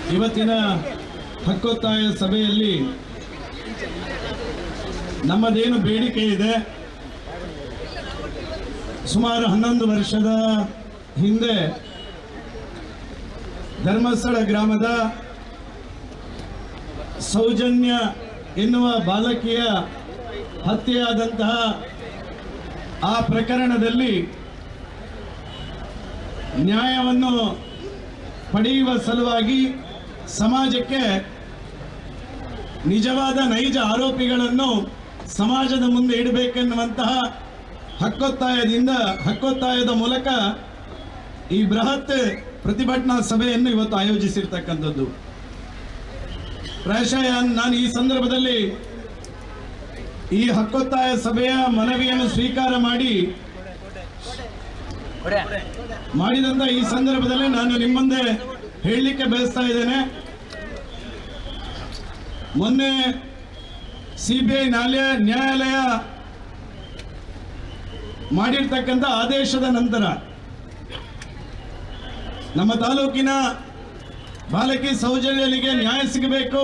ಇವತ್ತಿನ ಹಕ್ಕೊತ್ತಾಯ ಸಭೆಯಲ್ಲಿ ನಮ್ಮದೇನು ಬೇಡಿಕೆ ಇದೆ ಸುಮಾರು ಹನ್ನೊಂದು ವರ್ಷದ ಹಿಂದೆ ಧರ್ಮಸ್ಥಳ ಗ್ರಾಮದ ಸೌಜನ್ಯ ಎನ್ನುವ ಬಾಲಕಿಯ ಹತ್ಯೆಯಾದಂತಹ ಆ ಪ್ರಕರಣದಲ್ಲಿ ನ್ಯಾಯವನ್ನು ಪಡೆಯುವ ಸಲುವಾಗಿ ಸಮಾಜಕ್ಕೆ ನಿಜವಾದ ನೈಜ ಆರೋಪಿಗಳನ್ನು ಸಮಾಜದ ಮುಂದೆ ಇಡಬೇಕೆನ್ನುವಂತಹ ಹಕ್ಕೊತ್ತಾಯದಿಂದ ಹಕ್ಕೊತ್ತಾಯದ ಮೂಲಕ ಈ ಬೃಹತ್ ಪ್ರತಿಭಟನಾ ಸಭೆಯನ್ನು ಇವತ್ತು ಆಯೋಜಿಸಿರ್ತಕ್ಕಂಥದ್ದು ಪ್ರಾಯಶಃ ನಾನು ಈ ಸಂದರ್ಭದಲ್ಲಿ ಈ ಹಕ್ಕೊತ್ತಾಯ ಸಭೆಯ ಮನವಿಯನ್ನು ಸ್ವೀಕಾರ ಮಾಡಿ ಮಾಡಿದಂತ ಈ ಸಂದರ್ಭದಲ್ಲಿ ನಾನು ನಿಮ್ಮ ಮುಂದೆ ಹೇಳಲಿಕ್ಕೆ ಬಯಸ್ತಾ ಇದ್ದೇನೆ ಮೊನ್ನೆ ಸಿಬಿಐ ನ್ಯಾಯಾಲಯ ನ್ಯಾಯಾಲಯ ಮಾಡಿರ್ತಕ್ಕಂಥ ಆದೇಶದ ನಂತರ ನಮ್ಮ ತಾಲೂಕಿನ ಬಾಲಕಿ ಸೌಜನ್ಯಲಿಗೆ ನ್ಯಾಯ ಸಿಗಬೇಕು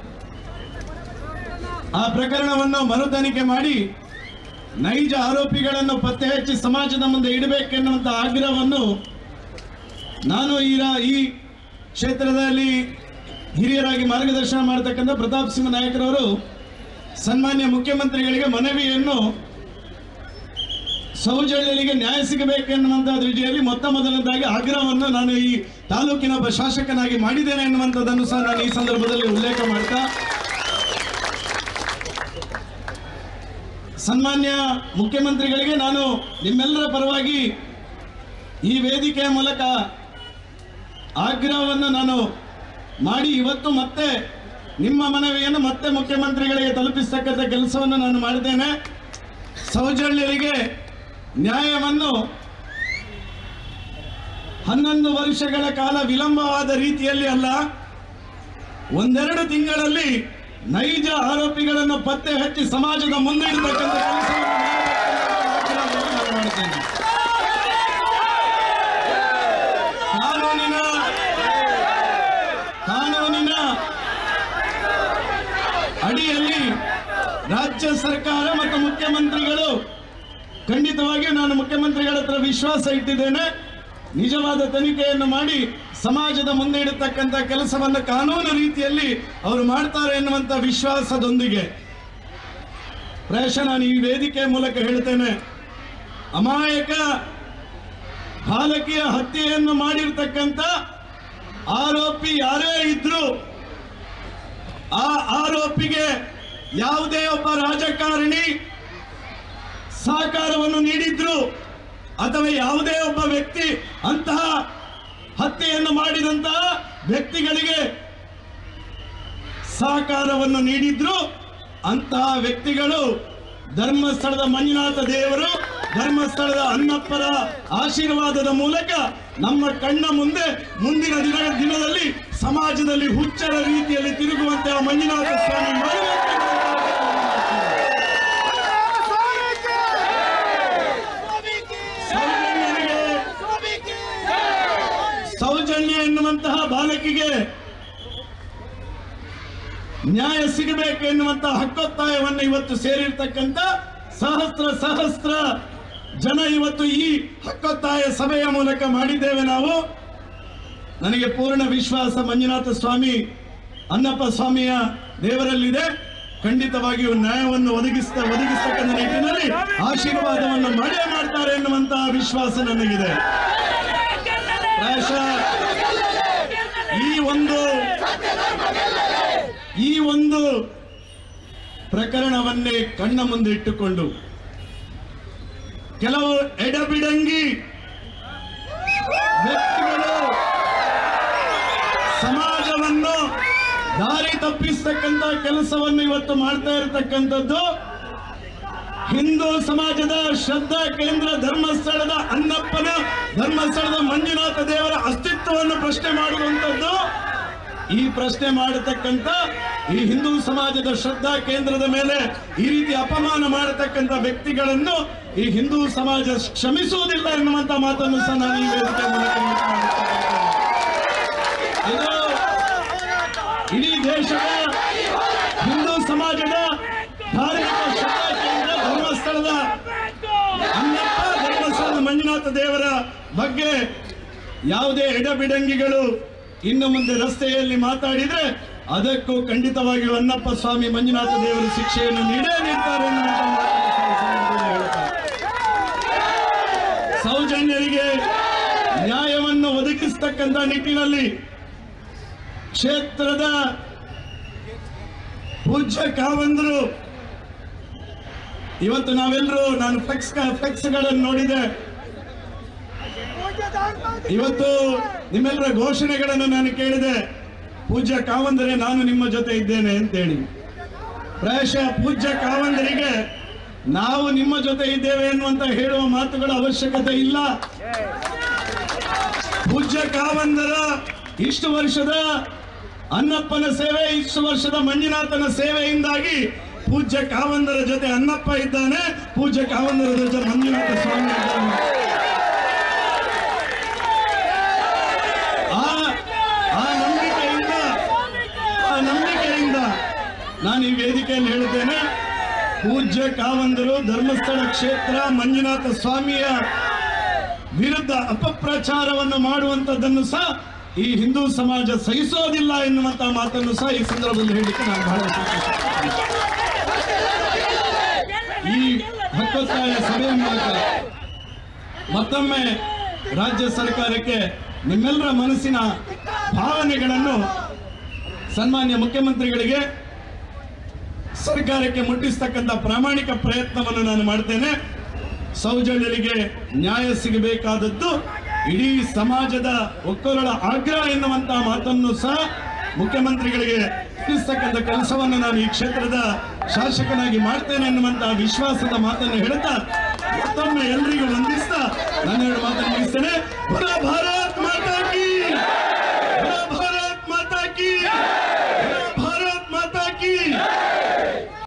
ಆ ಪ್ರಕರಣವನ್ನು ಮರು ತನಿಖೆ ಮಾಡಿ ನೈಜ ಆರೋಪಿಗಳನ್ನು ಪತ್ತೆ ಹಚ್ಚಿ ಸಮಾಜದ ಮುಂದೆ ಇಡಬೇಕೆನ್ನುವಂಥ ಆಗ್ರಹವನ್ನು ನಾನು ಈ ರಾ- ಈ ಕ್ಷೇತ್ರದಲ್ಲಿ ಹಿರಿಯರಾಗಿ ಮಾರ್ಗದರ್ಶನ ಮಾಡತಕ್ಕಂಥ ಪ್ರತಾಪ್ ಸಿಂಹ ನಾಯಕರವರು ಸನ್ಮಾನ್ಯ ಮುಖ್ಯಮಂತ್ರಿಗಳಿಗೆ ಮನವಿಯನ್ನು ಸೌಜನ್ಯರಿಗೆ ನ್ಯಾಯ ಸಿಗಬೇಕೆನ್ನುವಂಥ ದೃಷ್ಟಿಯಲ್ಲಿ ಮೊತ್ತ ಮೊದಲನೇದಾಗಿ ಆಗ್ರಹವನ್ನು ನಾನು ಈ ತಾಲೂಕಿನ ಒಬ್ಬ ಶಾಸಕನಾಗಿ ಮಾಡಿದ್ದೇನೆ ಎನ್ನುವಂಥದ್ದನ್ನು ಸಹ ನಾನು ಈ ಸಂದರ್ಭದಲ್ಲಿ ಉಲ್ಲೇಖ ಮಾಡ್ತಾ ಸನ್ಮಾನ್ಯ ಮುಖ್ಯಮಂತ್ರಿಗಳಿಗೆ ನಾನು ನಿಮ್ಮೆಲ್ಲರ ಪರವಾಗಿ ಈ ವೇದಿಕೆಯ ಮೂಲಕ ಆಗ್ರಹವನ್ನು ನಾನು ಮಾಡಿ ಇವತ್ತು ಮತ್ತೆ ನಿಮ್ಮ ಮನವಿಯನ್ನು ಮತ್ತೆ ಮುಖ್ಯಮಂತ್ರಿಗಳಿಗೆ ತಲುಪಿಸ್ತಕ್ಕಂಥ ಕೆಲಸವನ್ನು ನಾನು ಮಾಡಿದ್ದೇನೆ ಸೌಜನ್ಯರಿಗೆ ನ್ಯಾಯವನ್ನು ಹನ್ನೊಂದು ವರ್ಷಗಳ ಕಾಲ ವಿಳಂಬವಾದ ರೀತಿಯಲ್ಲಿ ಅಲ್ಲ ಒಂದೆರಡು ತಿಂಗಳಲ್ಲಿ ನೈಜ ಆರೋಪಿಗಳನ್ನು ಪತ್ತೆ ಹಚ್ಚಿ ಸಮಾಜದ ಮುಂದೆ ಇಡತಕ್ಕಂಥ ಕೆಲಸವನ್ನು ಮಾಡಬೇಕೆನ್ನುವ ಆಗ್ರಹವನ್ನು ನಾನು ಮಾಡುತ್ತೇನೆ. ಕಾನೂನಿನ ಕಾನೂನಿನ ಅಡಿಯಲ್ಲಿ ರಾಜ್ಯ ಸರ್ಕಾರ ಮತ್ತು ಮುಖ್ಯಮಂತ್ರಿಗಳು ಖಂಡಿತವಾಗಿಯೂ ನಾನು ಮುಖ್ಯಮಂತ್ರಿಗಳ ಹತ್ರ ವಿಶ್ವಾಸ ಇಟ್ಟಿದ್ದೇನೆ ನಿಜವಾದ ತನಿಖೆಯನ್ನು ಮಾಡಿ ಸಮಾಜದ ಮುಂದೆ ಇಡತಕ್ಕಂಥ ಕೆಲಸವನ್ನು ಕಾನೂನು ರೀತಿಯಲ್ಲಿ ಅವರು ಮಾಡ್ತಾರೆ ಎನ್ನುವಂಥ ವಿಶ್ವಾಸದೊಂದಿಗೆ ಪ್ರಾಯಶಃ ನಾನು ಈ ವೇದಿಕೆ ಮೂಲಕ ಹೇಳ್ತೇನೆ ಅಮಾಯಕ ಬಾಲಕಿಯ ಹತ್ಯೆಯನ್ನು ಮಾಡಿರ್ತಕ್ಕಂಥ ಆರೋಪಿ ಯಾರೇ ಇದ್ರು ಆ ಆರೋಪಿಗೆ ಯಾವುದೇ ಒಬ್ಬ ರಾಜಕಾರಣಿ ಸಹಕಾರವನ್ನು ನೀಡಿದ್ರು ಅಥವಾ ಯಾವುದೇ ಒಬ್ಬ ವ್ಯಕ್ತಿ ಅಂತಹ ಹತ್ಯೆಯನ್ನು ಮಾಡಿದಂತಹ ವ್ಯಕ್ತಿಗಳಿಗೆ ಸಹಕಾರವನ್ನು ನೀಡಿದ್ರು ಅಂತಹ ವ್ಯಕ್ತಿಗಳು ಧರ್ಮಸ್ಥಳದ ಮಂಜುನಾಥ ದೇವರು ಧರ್ಮಸ್ಥಳದ ಅನ್ನಪ್ಪರ ಆಶೀರ್ವಾದದ ಮೂಲಕ ನಮ್ಮ ಕಣ್ಣ ಮುಂದೆ ಮುಂದಿನ ದಿನ ದಿನದಲ್ಲಿ ಸಮಾಜದಲ್ಲಿ ಹುಚ್ಚರ ರೀತಿಯಲ್ಲಿ ತಿರುಗುವಂತೆ ಆ ಮಂಜುನಾಥ ಸ್ವಾಮಿ ಮಾಡಬೇಕು ಸೌಜನ್ಯನಿಗೆ ಸೌಜನ್ಯ ಎನ್ನುವಂತಹ ಬಾಲಕಿಗೆ ನ್ಯಾಯ ಸಿಗಬೇಕು ಎನ್ನುವಂತಹ ಹಕ್ಕೊತ್ತಾಯವನ್ನು ಇವತ್ತು ಸೇರಿರ್ತಕ್ಕಂಥ ಸಹಸ್ರ ಸಹಸ್ರ ಜನ ಇವತ್ತು ಈ ಹಕ್ಕೊತ್ತಾಯ ಸಭೆಯ ಮೂಲಕ ಮಾಡಿದ್ದೇವೆ ನಾವು ನನಗೆ ಪೂರ್ಣ ವಿಶ್ವಾಸ ಮಂಜುನಾಥ ಸ್ವಾಮಿ ಅನ್ನಪ್ಪ ಸ್ವಾಮಿಯ ದೇವರಲ್ಲಿದೆ ಖಂಡಿತವಾಗಿಯೂ ನ್ಯಾಯವನ್ನು ಒದಗಿಸ್ತಾ ಒದಗಿಸ್ತಕ್ಕಂಥ ನಿಟ್ಟಿನಲ್ಲಿ ಆಶೀರ್ವಾದವನ್ನು ಮಾಡೇ ಮಾಡ್ತಾರೆ ಎನ್ನುವಂತಹ ವಿಶ್ವಾಸ ನನಗಿದೆ ಪ್ರಾಯಶಃ ಈ ಒಂದು ಈ ಒಂದು ಪ್ರಕರಣವನ್ನೇ ಕಣ್ಣ ಮುಂದೆ ಇಟ್ಟುಕೊಂಡು ಕೆಲವು ಎಡಬಿಡಂಗಿ ವ್ಯಕ್ತಿಗಳು ಸಮಾಜವನ್ನು ದಾರಿ ತಪ್ಪಿಸ್ತಕ್ಕಂಥ ಕೆಲಸವನ್ನು ಇವತ್ತು ಮಾಡ್ತಾ ಇರತಕ್ಕಂಥದ್ದು ಹಿಂದೂ ಸಮಾಜದ ಶ್ರದ್ಧಾ ಕೇಂದ್ರ ಧರ್ಮಸ್ಥಳದ ಅನ್ನಪ್ಪನ ಧರ್ಮಸ್ಥಳದ ಮಂಜುನಾಥ ದೇವರ ಅಸ್ತಿತ್ವವನ್ನು ಪ್ರಶ್ನೆ ಮಾಡುವಂಥದ್ದು ಈ ಪ್ರಶ್ನೆ ಮಾಡತಕ್ಕಂಥ ಈ ಹಿಂದೂ ಸಮಾಜದ ಶ್ರದ್ಧಾ ಕೇಂದ್ರದ ಮೇಲೆ ಈ ರೀತಿ ಅಪಮಾನ ಮಾಡತಕ್ಕಂಥ ವ್ಯಕ್ತಿಗಳನ್ನು ಈ ಹಿಂದೂ ಸಮಾಜ ಕ್ಷಮಿಸುವುದಿಲ್ಲ ಎನ್ನುವಂತ ಮಾತನ್ನು ಸಹ ನಾನು ಈ ವೇದಿಕೆ ಮೂಲಕ ಮಾತನಾಡುತ್ತಾ ಇದ್ದೇನೆ. ಇದು ಇಡೀ ದೇಶದ ಹಿಂದೂ ಸಮಾಜದ ಧಾರ್ಮಿಕ ಶ್ರದ್ಧಾ ಕೇಂದ್ರ ಧರ್ಮಸ್ಥಳದ ಅನ್ನಪ್ಪ ಧರ್ಮಸ್ಥಳದ ಮಂಜುನಾಥ ದೇವರ ಬಗ್ಗೆ ಯಾವುದೇ ಎಡಬಿಡಂಗಿಗಳು ಇನ್ನು ಮುಂದೆ ರಸ್ತೆಯಲ್ಲಿ ಮಾತಾಡಿದ್ರೆ ಅದಕ್ಕೂ ಖಂಡಿತವಾಗಿಯೂ ಅನ್ನಪ್ಪ ಸ್ವಾಮಿ ಮಂಜುನಾಥ ದೇವರು ಶಿಕ್ಷೆಯನ್ನು ನೀಡೇ ನೀಡ್ತಾರೆ ಎನ್ನುವಂತ ಮಾತನ್ನು ಈ ಸಂದರ್ಭದಲ್ಲಿ ಹೇಳ್ತಾರೆ. ಸೌಜನ್ಯರಿಗೆ ನ್ಯಾಯವನ್ನು ಒದಗಿಸ್ತಕ್ಕಂಥ ನಿಟ್ಟಿನಲ್ಲಿ ಕ್ಷೇತ್ರದ ಪೂಜ್ಯ ಕಾವಂದರು ಇವತ್ತು ನಾವೆಲ್ಲರೂ ನಾನು ಫ್ಲೆಕ್ಸ್ ಫ್ಲೆಕ್ಸ್ಗಳನ್ನು ನೋಡಿದೆ ಇವತ್ತು ನಿಮ್ಮೆಲ್ಲರ ಘೋಷಣೆಗಳನ್ನು ನಾನು ಕೇಳಿದೆ ಪೂಜ್ಯ ಕಾವಂದರೆ ನಾನು ನಿಮ್ಮ ಜೊತೆ ಇದ್ದೇನೆ ಅಂತೇಳಿ ಪ್ರಾಯಶಃ ಪೂಜ್ಯ ಕಾವಂದರಿಗೆ ನಾವು ನಿಮ್ಮ ಜೊತೆ ಇದ್ದೇವೆ ಎನ್ನುವಂತ ಹೇಳುವ ಮಾತುಗಳ ಅವಶ್ಯಕತೆ ಇಲ್ಲ ಪೂಜ್ಯ ಕಾವಂದರ ಇಷ್ಟು ವರ್ಷದ ಅನ್ನಪ್ಪನ ಸೇವೆ ಇಷ್ಟು ವರ್ಷದ ಮಂಜುನಾಥನ ಸೇವೆಯಿಂದಾಗಿ ಪೂಜ್ಯ ಕಾವಂದರ ಜೊತೆ ಅನ್ನಪ್ಪ ಇದ್ದಾನೆ ಪೂಜ್ಯ ಕಾವಂದರ ಜೊತೆ ಮಂಜುನಾಥ ಸ್ವಾಮಿ ಇದ್ದಾನೆ ಆ ಆ ನಂಬಿಕೆಯಿಂದ ಆ ನಂಬಿಕೆಯಿಂದ ನಾನು ಈ ವೇದಿಕೆಯಲ್ಲಿ ಹೇಳುತ್ತೇನೆ ಪೂಜ್ಯ ಕಾವಂದರು ಧರ್ಮಸ್ಥಳ ಕ್ಷೇತ್ರ ಮಂಜುನಾಥ ಸ್ವಾಮಿಯ ವಿರುದ್ಧ ಅಪಪ್ರಚಾರವನ್ನು ಮಾಡುವಂತದ್ದನ್ನು ಸಹ ಈ ಹಿಂದೂ ಸಮಾಜ ಸಹಿಸೋದಿಲ್ಲ ಎನ್ನುವಂತ ಮಾತನ್ನು ಸಹ ಈ ಸಂದರ್ಭದಲ್ಲಿ ಹೇಳಿಕ್ಕೆ ನಾನು ಬಹಳ ಸಂತೋಷ ಈ ಹಕ್ಕೊತ್ತಾಯ ಸಭೆಯ ಮೂಲಕ ಮತ್ತೊಮ್ಮೆ ರಾಜ್ಯ ಸರ್ಕಾರಕ್ಕೆ ನಿಮ್ಮೆಲ್ಲರ ಮನಸ್ಸಿನ ಭಾವನೆಗಳನ್ನು ಸನ್ಮಾನ್ಯ ಮುಖ್ಯಮಂತ್ರಿಗಳಿಗೆ ಸರ್ಕಾರಕ್ಕೆ ಮುಟ್ಟಿಸ್ತಕ್ಕಂಥ ಪ್ರಾಮಾಣಿಕ ಪ್ರಯತ್ನವನ್ನು ನಾನು ಮಾಡ್ತೇನೆ ಸೌಜನ್ಯರಿಗೆ ನ್ಯಾಯ ಸಿಗಬೇಕಾದದ್ದು ಇಡೀ ಸಮಾಜದ ಒಕ್ಕೊರಳ ಆಗ್ರಹ ಎನ್ನುವಂತಹ ಮಾತನ್ನು ಸಹ ಮುಖ್ಯಮಂತ್ರಿಗಳಿಗೆ ತಿಳಿಸ್ತಕ್ಕಂಥ ಕೆಲಸವನ್ನು ನಾನು ಈ ಕ್ಷೇತ್ರದ ಶಾಸಕನಾಗಿ ಮಾಡ್ತೇನೆ ಎನ್ನುವಂತಹ ವಿಶ್ವಾಸದ ಮಾತನ್ನು ಹೇಳ್ತಾ ಮತ್ತೊಮ್ಮೆ ಎಲ್ರಿಗೂ ವಂದಿಸ್ತಾ